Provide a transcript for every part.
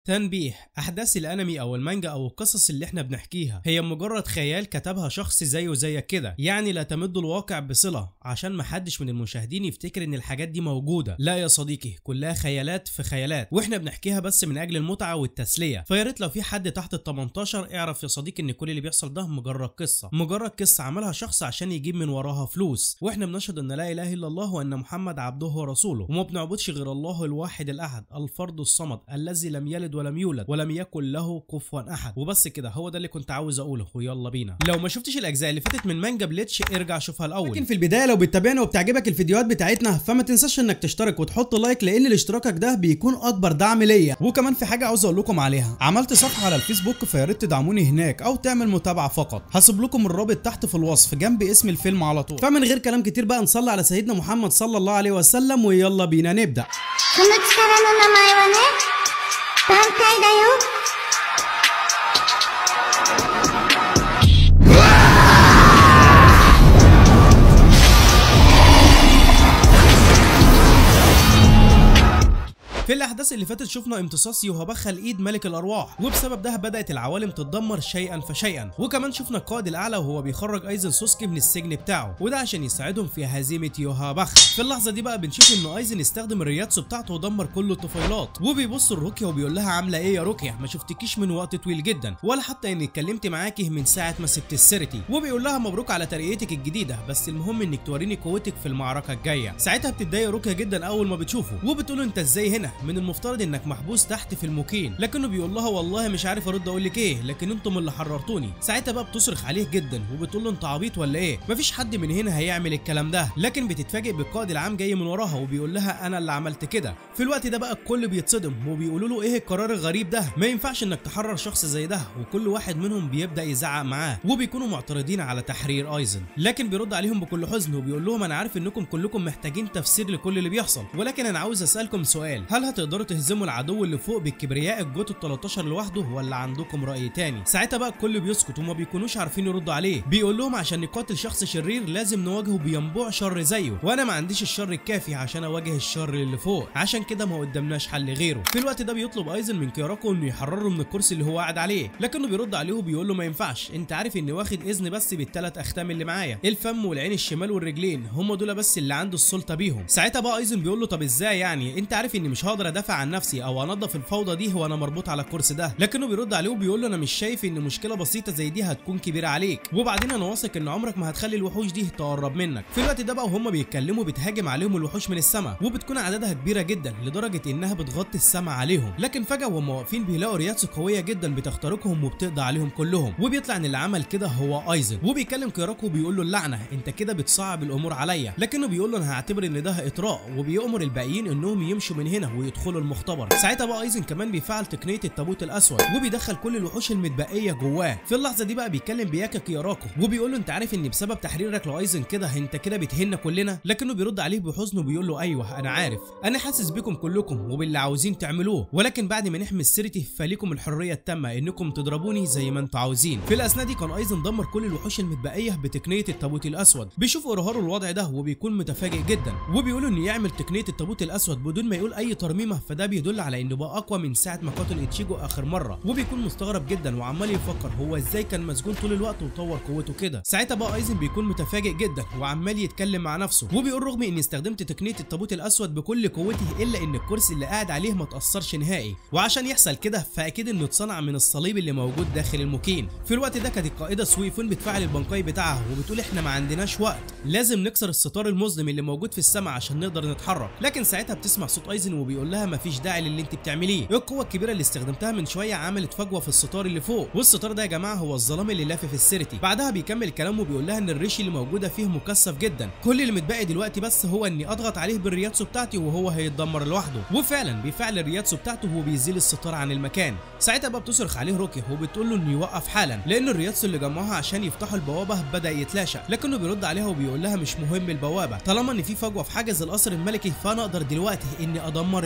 تنبيه احداث الانمي او المانجا او القصص اللي احنا بنحكيها هي مجرد خيال كتبها شخص زيه زيك كده يعني لا تمد الواقع بصله عشان محدش من المشاهدين يفتكر ان الحاجات دي موجوده لا يا صديقي كلها خيالات في خيالات واحنا بنحكيها بس من اجل المتعه والتسليه فيا ريت لو في حد تحت ال 18 اعرف يا صديقي ان كل اللي بيحصل ده مجرد قصه مجرد قصه عملها شخص عشان يجيب من وراها فلوس واحنا بنشهد ان لا اله الا الله وان محمد عبده ورسوله وما بنعبدش غير الله الواحد الاحد الفرد الصمد الذي لم يلد ولم يولد ولم يكن له كفوا احد وبس كده هو ده اللي كنت عاوز اقوله ويلا بينا لو ما شفتش الاجزاء اللي فاتت من مانجا بليتش ارجع شوفها الاول لكن في البدايه لو بتتابعنا وبتعجبك الفيديوهات بتاعتنا فما تنساش انك تشترك وتحط لايك لان الاشتراكك ده بيكون اكبر دعم ليا وكمان في حاجه عاوز اقول لكم عليها عملت صفحه على الفيسبوك فيا ريت تدعموني هناك او تعمل متابعه فقط هسيب لكم الرابط تحت في الوصف جنب اسم الفيلم على طول فمن غير كلام كتير بقى نصلي على سيدنا محمد صلى الله عليه وسلم ويلا بينا نبدا その力の名前はね、団体だよ。 في الاحداث اللي فاتت شفنا امتصاص يوهبخ الايد ملك الارواح وبسبب ده بدات العوالم تتدمر شيئا فشيئا وكمان شفنا القائد الاعلى وهو بيخرج ايزن سوسكي من السجن بتاعه وده عشان يساعدهم في هزيمه يوهابخ في اللحظه دي بقى بنشوف ان ايزن استخدم الرياتسو بتاعته ودمر كل الطفيلات وبيبص لروكيا وبيقول لها عامله ايه يا روكيا ما شفتكيش من وقت طويل جدا ولا حتى اني اتكلمت معاكي من ساعه ما سبت السيرتي وبيقول لها مبروك على ترقيتك الجديده بس المهم انك توريني قوتك في المعركه الجايه ساعتها بتتضايق روكيا جدا اول ما بتشوفه وبتقول له انت ازاي هنا من المفترض انك محبوس تحت في المكين لكنه بيقول لها والله مش عارف ارد اقول لك ايه لكن انتم اللي حررتوني ساعتها بقى بتصرخ عليه جدا وبتقول له انت عبيط ولا ايه مفيش حد من هنا هيعمل الكلام ده لكن بتتفاجئ بالقائد العام جاي من وراها وبيقول لها انا اللي عملت كده في الوقت ده بقى الكل بيتصدم وبيقولوا له ايه القرار الغريب ده ما ينفعش انك تحرر شخص زي ده وكل واحد منهم بيبدا يزعق معاه وبيكونوا معترضين على تحرير ايزن لكن بيرد عليهم بكل حزن وبيقول لهم انا عارف انكم كلكم محتاجين تفسير لكل اللي بيحصل ولكن انا عاوز اسالكم سؤال هل هتقدروا تهزموا العدو اللي فوق بالكبرياء الجوت ال 13 لوحده ولا عندكم راي تاني ساعتها بقى الكل بيسكت وما بيكونوش عارفين يردوا عليه بيقول لهم عشان نقاتل شخص شرير لازم نواجهه بينبوع شر زيه وانا ما عنديش الشر الكافي عشان اواجه الشر اللي فوق عشان كده ما قدامناش حل غيره في الوقت ده بيطلب ايزن من كياراكو انه يحرره من الكرسي اللي هو قاعد عليه لكنه بيرد عليه وبيقول له ما ينفعش انت عارف اني واخد اذن بس بالثلاث اختام اللي معايا الفم والعين الشمال والرجلين هم دول بس اللي عنده السلطه بيهم ساعتها بقى ايزن بيقول له طب ازاي يعني انت عارف اني مش هقدر ادافع عن نفسي او انظف الفوضى دي وانا مربوط على الكرسي ده لكنه بيرد عليه وبيقول له انا مش شايف ان مشكله بسيطه زي دي هتكون كبيره عليك وبعدين انا واثق ان عمرك ما هتخلي الوحوش دي تقرب منك في الوقت ده بقى وهم بيتكلموا بتهاجم عليهم الوحوش من السماء وبتكون عددها كبيره جدا لدرجه انها بتغطي السماء عليهم لكن فجاه وهم واقفين بيلاقوا رياتسو قويه جدا بتخترقهم وبتقضي عليهم كلهم وبيطلع ان اللي عمل كده هو ايزن وبيكلم كيراكو وبيقول له اللعنه انت كده بتصعب الامور عليا لكنه بيقول له انا هعتبر ان ده اطراء وبيامر الباقيين انهم يمشوا من هنا ويدخلوا المختبر ساعتها بقى ايزن كمان بيفعل تقنيه التابوت الاسود وبيدخل كل الوحوش المتبقيه جواه في اللحظه دي بقى بيكلم بياكا كياراكو وبيقول له انت عارف ان بسبب تحريرك لايزن كده انت كده بتهنا كلنا لكنه بيرد عليه بحزن وبيقول له ايوه انا عارف انا حاسس بكم كلكم وباللي عاوزين تعملوه ولكن بعد ما نحمي سيرتي فليكم الحريه التامه انكم تضربوني زي ما انتم عاوزين في الاثناء دي كان ايزن دمر كل الوحوش المتبقيه بتقنيه التابوت الاسود بيشوف اورهارو الوضع ده وبيكون متفاجئ جدا وبيقول انه يعمل تقنيه التابوت الاسود بدون ما يقول اي ترميمه فده بيدل على انه بقى اقوى من ساعه ما قاتل اتشيجو اخر مره وبيكون مستغرب جدا وعمال يفكر هو ازاي كان مسجون طول الوقت وطور قوته كده ساعتها بقى ايزن بيكون متفاجئ جدا وعمال يتكلم مع نفسه وبيقول رغم اني استخدمت تقنيه التابوت الاسود بكل قوتي الا ان الكرسي اللي قاعد عليه ما تاثرش نهائي وعشان يحصل كده فاكيد انه اتصنع من الصليب اللي موجود داخل المكين في الوقت ده كانت القائده سويفون بتفعل البنقاي بتاعها وبتقول احنا ما عندناش وقت لازم نكسر الستار المظلم اللي موجود في السماء عشان نقدر نتحرك لكن ساعتها بتسمع صوت ايزن وبيقول لها مفيش داعي للي انت بتعمليه القوه الكبيره اللي استخدمتها من شويه عملت فجوه في الستار اللي فوق والستار ده يا جماعه هو الظلام اللي لافف السيرتي بعدها بيكمل كلامه وبيقول لها ان الريش اللي موجوده فيه مكثف جدا كل اللي متبقي دلوقتي بس هو اني اضغط عليه بالرياتسو بتاعتي وهو هيتدمر لوحده وفعلا بيفعل الرياتسو بتاعته وبيزيل الستار عن المكان ساعتها بقى بتصرخ عليه روكي وبتقول له انه يوقف حالا لان الرياتسو اللي جمعوها عشان يفتحوا البوابه بدا يتلاشى لكنه بيرد عليها وبيقول لها مش مهم البوابه طالما ان في فجوه في حاجز القصر الملكي فانا اقدر دلوقتي اني ادمر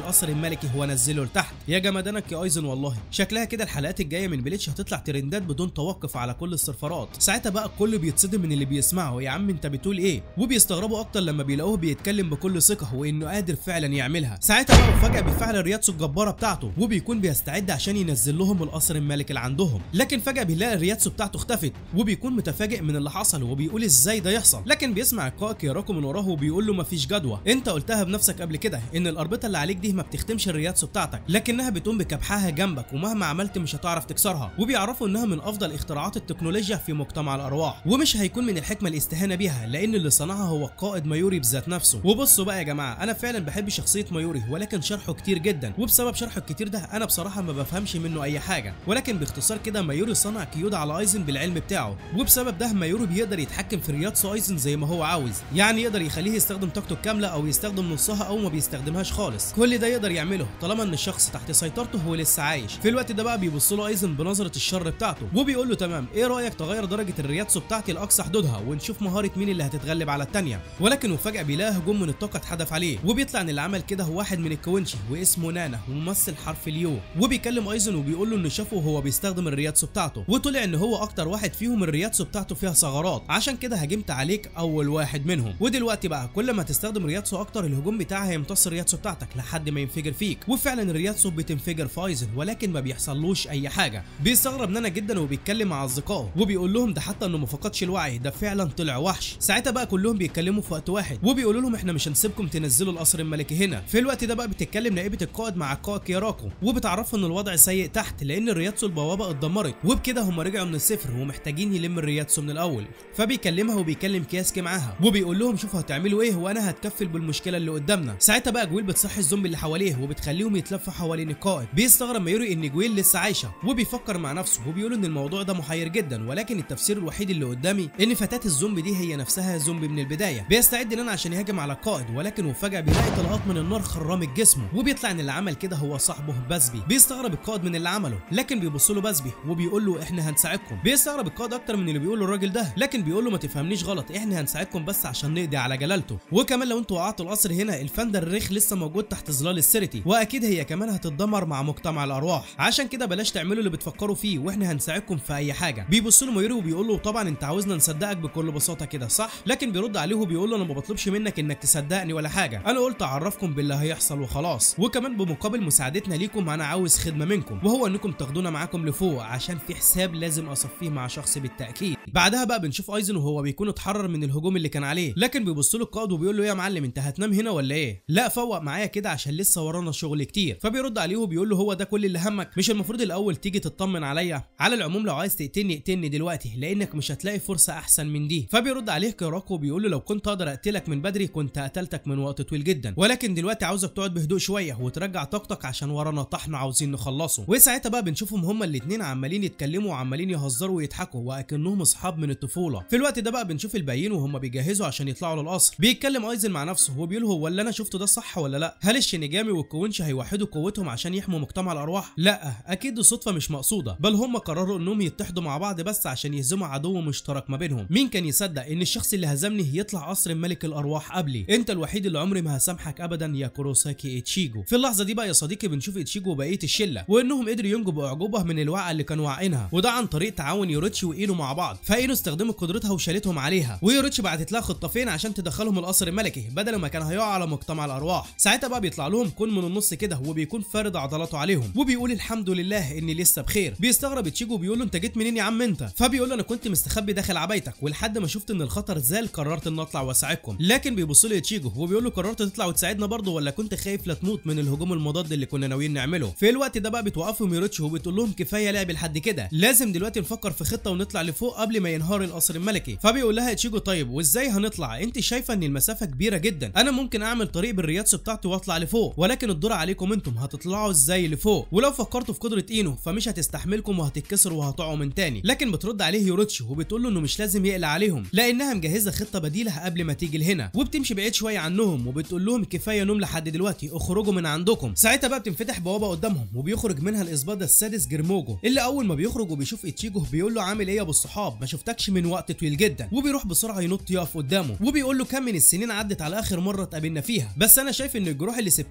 القصر الملكي وانزله لتحت يا جمدانك يا ايزن والله شكلها كده الحلقات الجايه من بليتش هتطلع ترندات بدون توقف على كل السيرفرات ساعتها بقى الكل بيتصدم من اللي بيسمعه يا عم انت بتقول ايه وبيستغربوا اكتر لما بيلاقوه بيتكلم بكل ثقه وانه قادر فعلا يعملها ساعتها بقى مفاجاه بيفعل رياتسو الجباره بتاعته وبيكون بيستعد عشان ينزل لهم القصر الملكي اللي عندهم لكن فجاه بيلاقي الرياتسو بتاعته اختفت وبيكون متفاجئ من اللي حصل وبيقول ازاي ده يحصل لكن بيسمع القائد كيراكو من وراه وبيقول له مفيش جدوى انت قلتها بنفسك قبل كده ان الاربطه اللي عليك دي ما بتختمش الرياتسو بتاعتك لكنها بتقوم بكبحها جنبك ومهما عملت مش هتعرف تكسرها وبيعرفوا انها من افضل اختراعات التكنولوجيا في مجتمع الارواح ومش هيكون من الحكمه الاستهانه بيها لان اللي صنعها هو القائد مايوري بذات نفسه وبصوا بقى يا جماعه انا فعلا بحب شخصيه مايوري ولكن شرحه كتير جدا وبسبب شرحه الكتير ده انا بصراحه ما بفهمش منه اي حاجه ولكن باختصار كده مايوري صنع كيودا على ايزن بالعلم بتاعه وبسبب ده مايوري بيقدر يتحكم في رياتسو ايزن زي ما هو عاوز يعني يقدر يخليه يستخدم طاقته الكامله او يستخدم نصها او ما بيستخدمهاش خالص كل ده يقدر يعمله طالما ان الشخص تحت سيطرته هو لسه عايش في الوقت ده بقى بيبص له ايزن بنظره الشر بتاعته وبيقول له تمام ايه رايك تغير درجه الرياتسو بتاعتي لاقصى حدودها ونشوف مهاره مين اللي هتتغلب على الثانيه ولكن وفجاه بيلاقي هجوم من الطاقه اتحدف عليه وبيطلع ان اللي عمل كده هو واحد من الكونشي واسمه نانا وممثل حرف اليو وبيكلم ايزن وبيقول له انه شافه وهو بيستخدم الرياتسو بتاعته وطلع ان هو اكتر واحد فيهم الرياتسو بتاعته فيها ثغرات عشان كده هاجمت عليك اول واحد منهم ودلوقتي بقى كل ما تستخدم رياتسو اكتر الهجوم بتاعها هيمتص الرياتسو بتاعتك لحد ما ينفجر فيك وفعلا الرياتسو بتنفجر في ايزن ولكن ما بيحصلوش اي حاجه بيستغرب نانا جدا وبيتكلم مع اصدقائه وبيقول لهم ده حتى انه ما فقدش الوعي ده فعلا طلع وحش ساعتها بقى كلهم بيتكلموا في وقت واحد وبيقولوا لهم احنا مش هنسيبكم تنزلوا القصر الملكي هنا في الوقت ده بقى بتتكلم نائبه القائد مع القائد كيراكو وبتعرفه ان الوضع سيء تحت لان الرياتسو البوابه اتدمرت وبكده هم رجعوا من الصفر ومحتاجين يلم الرياتسو من الاول فبيكلمها وبيكلم كياسكي معاها وبيقول لهم شوفوا هتعملوا ايه وانا هتكفل بالمشكله اللي قدامنا ساعتها بقى جويل بتصحي الزومبي اللي حواليه وبتخليهم يتلفوا حوالين القائد بيستغرب مايوري ان جويل لسه عايشه وبيفكر مع نفسه وبيقول ان الموضوع ده محير جدا ولكن التفسير الوحيد اللي قدامي ان فتاه الزومبي دي هي نفسها زومبي من البدايه بيستعد نانا عشان يهاجم على القائد ولكن وفجاه بيلاقي طلقات من النار خرمت جسمه وبيطلع ان اللي عمل كده هو صاحبه باسبي بيستغرب القائد من اللي عمله لكن بيبص له باسبي وبيقول له احنا هنساعدكم بيستغرب القائد اكتر من اللي بيقول له الراجل ده لكن بيقول له ما تفهمنيش غلط احنا هنساعدكم بس عشان نقضي على جلالته وكمان لو انتوا وقعتوا القصر هنا الفاندا الريخ لسه موجود تحت ظلال السيرتي واكيد هي كمان هتتدمر مع مجتمع الارواح عشان كده بلاش تعملوا اللي بتفكروا فيه واحنا هنساعدكم في اي حاجه بيبص له مايوري وبيقول له طبعا انت عاوزنا نصدقك بكل بساطه كده صح لكن بيرد عليه وبيقول له انا ما بطلبش منك انك تصدقني ولا حاجه انا قلت اعرفكم باللي هيحصل وخلاص وكمان بمقابل مساعدتنا ليكم انا عاوز خدمه منكم وهو انكم تاخدونا معاكم لفوق عشان في حساب لازم اصفيه مع شخص بالتاكيد بعدها بقى بنشوف ايزن وهو بيكون اتحرر من الهجوم اللي كان عليه لكن بيبص له القائد وبيقول له يا معلم انت هتنام هنا ولا ايه لا فوق معايا كده عشان لسه ورانا شغل كتير فبيرد عليه وبيقول له هو ده كل اللي همك مش المفروض الاول تيجي تطمن عليا على العموم لو عايز تقتلني اقتلني دلوقتي لانك مش هتلاقي فرصه احسن من دي فبيرد عليه كيراكو وبيقول له لو كنت اقدر اقتلك من بدري كنت قتلتك من وقت طويل جدا ولكن دلوقتي عاوزك تقعد بهدوء شويه وترجع طاقتك عشان ورانا طحن عاوزين نخلصه وساعتها بقى بنشوفهم هما الاتنين عمالين يتكلموا وعمالين يهزروا ويضحكوا واكنهم اصحاب من الطفوله في الوقت ده بقى بنشوف الباقيين وهم بيجهزوا عشان يطلعوا للقصر بيتكلم ايزن مع نفسه وبيقول هو اللي انا شفته ده صح ولا لا هل الشينيجامي والكونشي هيوحدوا قوتهم عشان يحموا مجتمع الارواح لا اكيد دي صدفه مش مقصوده بل هم قرروا انهم يتحدوا مع بعض بس عشان يهزموا عدو مشترك ما بينهم مين كان يصدق ان الشخص اللي هزمني يطلع قصر ملك الارواح قبلي انت الوحيد اللي عمري ما هسامحك ابدا يا كوروساكي اتشيجو في اللحظه دي بقى يا صديقي بنشوف اتشيجو وبقيه الشله وانهم قدروا ينجوا اعجوبه من الوعي اللي كانوا واعينها وده عن طريق تعاون يوروتشي واينو مع بعض فاينو استخدمت قدرتها وشالتهم عليها ويوروتشي بعتت لها خطافين عشان تدخلهم القصر الملكي بدل ما كان هيقع على مجتمع الارواح ساعتها بقى بيطلع لهم كون من النص كده وبيكون فارد عضلاته عليهم وبيقول الحمد لله اني لسه بخير بيستغرب تشيجو بيقول له انت جيت منين يا عم انت فبيقول له انا كنت مستخبي داخل عبايتك ولحد ما شفت ان الخطر زال قررت ان اطلع واساعدكم لكن بيبص له تشيجو وبيقول له قررت تطلع وتساعدنا برضه ولا كنت خايف لا تموت من الهجوم المضاد اللي كنا ناويين نعمله في الوقت ده بقى بتوقفهم يوروتشي وبتقول لهم كفايه لعب لحد كده لازم دلوقتي نفكر في خطه ونطلع لفوق قبل ما ينهار القصر الملكي فبيقول لها تشيجو طيب وازاي هنطلع انت شايفه ان المسافه كبيره جدا انا ممكن اعمل طريق بالرياتسو بتاعتي واطلع لفوق ولكن الدور عليكم انتم هتطلعوا ازاي لفوق ولو فكرتوا في قدره اينو فمش هتستحملكم وهتتكسروا وهتقعوا من تاني لكن بترد عليه يوروتشي وبتقول له انه مش لازم يقلق عليهم لانها مجهزه خطه بديله قبل ما تيجي لهنا وبتمشي بعيد شويه عنهم وبتقول لهم كفايه نوم لحد دلوقتي اخرجوا من عندكم ساعتها بقى بتنفتح بوابه قدامهم وبيخرج منها الاسباده السادس جرموجو اللي اول ما بيخرج وبيشوف اتشيجو بيقول له عامل ايه يا ابو الصحاب ما شفتكش من وقت طويل جدا وبيروح بسرعه ينط يقف قدامه وبيقول له كم من السنين عدت على اخر مره اتقابلنا فيها بس انا شايف ان الجروح اللي سبتها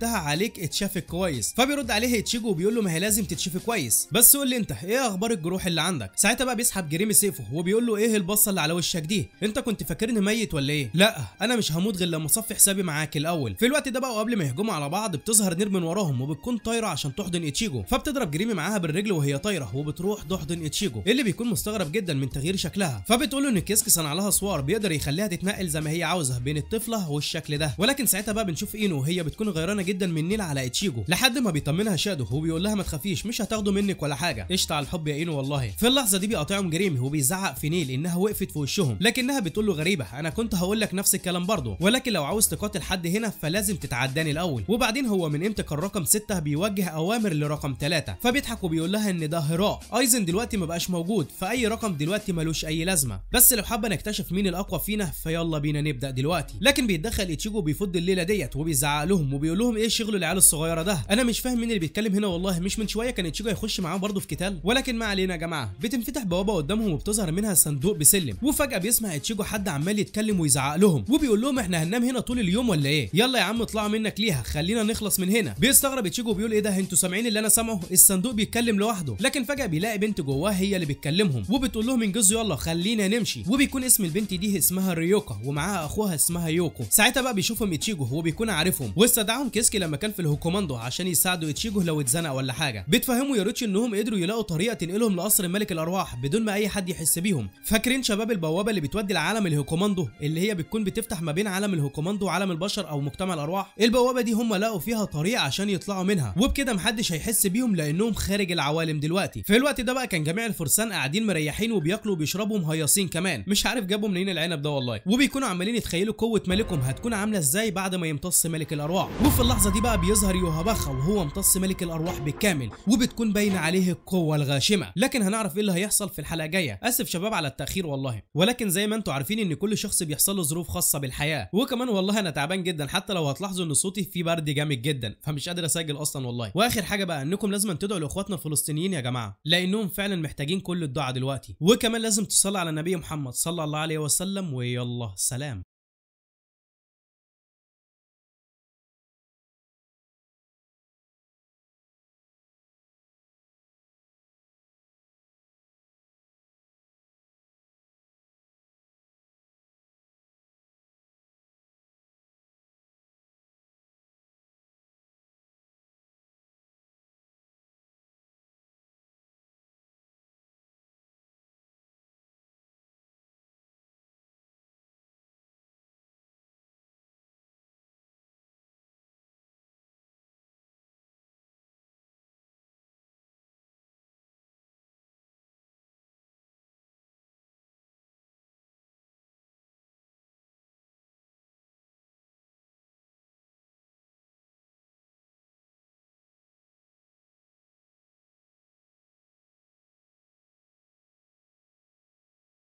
جبتها عليك اتشافت كويس فبيرد عليه اتشيجو وبيقول له ما هي لازم تتشفي كويس بس قول لي انت ايه اخبار الجروح اللي عندك ساعتها بقى بيسحب جريمي سيفه وبيقول له ايه البصه اللي على وشك دي انت كنت فاكرني ميت ولا ايه لا انا مش هموت غير لما اصفي حسابي معاك الاول في الوقت ده بقى وقبل ما يهجموا على بعض بتظهر نير من وراهم وبتكون طايره عشان تحضن اتشيجو فبتضرب جريمي معاها بالرجل وهي طايره وبتروح تحضن اتشيجو اللي بيكون مستغرب جدا من تغيير شكلها فبتقول له ان كيسك صنع لها صور بيقدر يخليها تتنقل زي ما هي عاوزه بين الطفله والشكل ده ولكن ساعتها بقى بنشوف اينو وهي بتكون غيرانه جدا من نيل على اتشيجو لحد ما بيطمنها شادو وبيقول لها ما تخافيش مش هتاخده منك ولا حاجه قشطه على الحب يا اينو والله في اللحظه دي بيقاطعهم جريمي وبيزعق في نيل انها وقفت في وشهم لكنها بتقول له غريبه انا كنت هقول لك نفس الكلام برضه ولكن لو عاوز تقاتل حد هنا فلازم تتعداني الاول وبعدين هو من امتى كان رقم 6 بيوجه اوامر لرقم 3 فبيضحك وبيقول لها ان ده هراء ايزن دلوقتي ما بقاش موجود فاي رقم دلوقتي ملوش اي لازمه بس لو حابه نكتشف مين الاقوى فينا فيلا بينا نبدا دلوقتي لكن بيتدخل ايتشيجو بيفض الليله ديت وبيزعق لهم وبيقول لهم ايه شغل العيال الصغيره ده انا مش فاهم مين اللي بيتكلم هنا والله مش من شويه كان ايتشيجو هيخش معاهم برضه في قتال ولكن ما علينا يا جماعه بتنفتح بوابه قدامهم وبتظهر منها صندوق بسلم وفجاه بيسمع ايتشيجو حد عمال يتكلم ويزعق لهم وبيقول لهم احنا هننام هنا طول اليوم ولا ايه يلا يا عم اطلعوا منك ليها خلينا نخلص من هنا بيستغرب ايتشيجو بيقول ايه ده انتوا سامعين اللي انا سامعه الصندوق بيتكلم لوحده لكن فجاه بيلاقي بنت جواه هي اللي بتكلمهم وبتقول لهم انجزوا يلا خلينا نمشي وبيكون اسم البنت دي اسمها ريوكا ومعاها اخوها اسمها يوكو ساعتها بقى بيشوفهم ايتشيجو هو بيكون عارفهم واستدعاهم كيسكي لما كان في الهوكوماندو عشان يساعدوا ايتشيجو لو اتزنق ولا حاجه بتفهموا ياروتشي انهم قدروا يلاقوا طريقه تنقلهم لقصر ملك الارواح بدون ما اي حد يحس بيهم فاكرين شباب البوابه اللي بتودي لعالم الهوكوماندو اللي هي بتكون بتفتح ما بين عالم الهوكوماندو وعالم البشر او مجتمع الارواح البوابه دي هم لقوا فيها طريقه عشان يطلعوا منها وبكده محدش هيحس بيهم لانهم خارج العوالم دلوقتي في الوقت ده بقى كان جميع الفرسان قاعدين مريحين وبياكلوا وبيشربوا مهيصين كمان مش عارف جابوا منين العنب ده والله وبيكونوا عمالين يتخيلوا قوه ملكهم هتكون عامله ازاي بعد ما يمتص ملك الارواح وفي اللحظه دي بقى بيظهر يوهاباخا وهو امتص ملك الارواح بالكامل وبتكون باينه عليه القوه الغاشمه لكن هنعرف ايه اللي هيحصل في الحلقه الجايه اسف شباب على التاخير والله ولكن زي ما انتم عارفين ان كل شخص بيحصل له ظروف خاصه بالحياه وكمان والله انا تعبان جدا حتى لو هتلاحظوا ان صوتي فيه برد جامد جدا فمش قادر اسجل اصلا والله واخر حاجه بقى انكم لازم تدعوا لاخواتنا الفلسطينيين يا جماعه لانهم فعلا محتاجين كل الدعاء دلوقتي وكمان لازم تصلي على النبي محمد صلى الله عليه وسلم ويلا سلام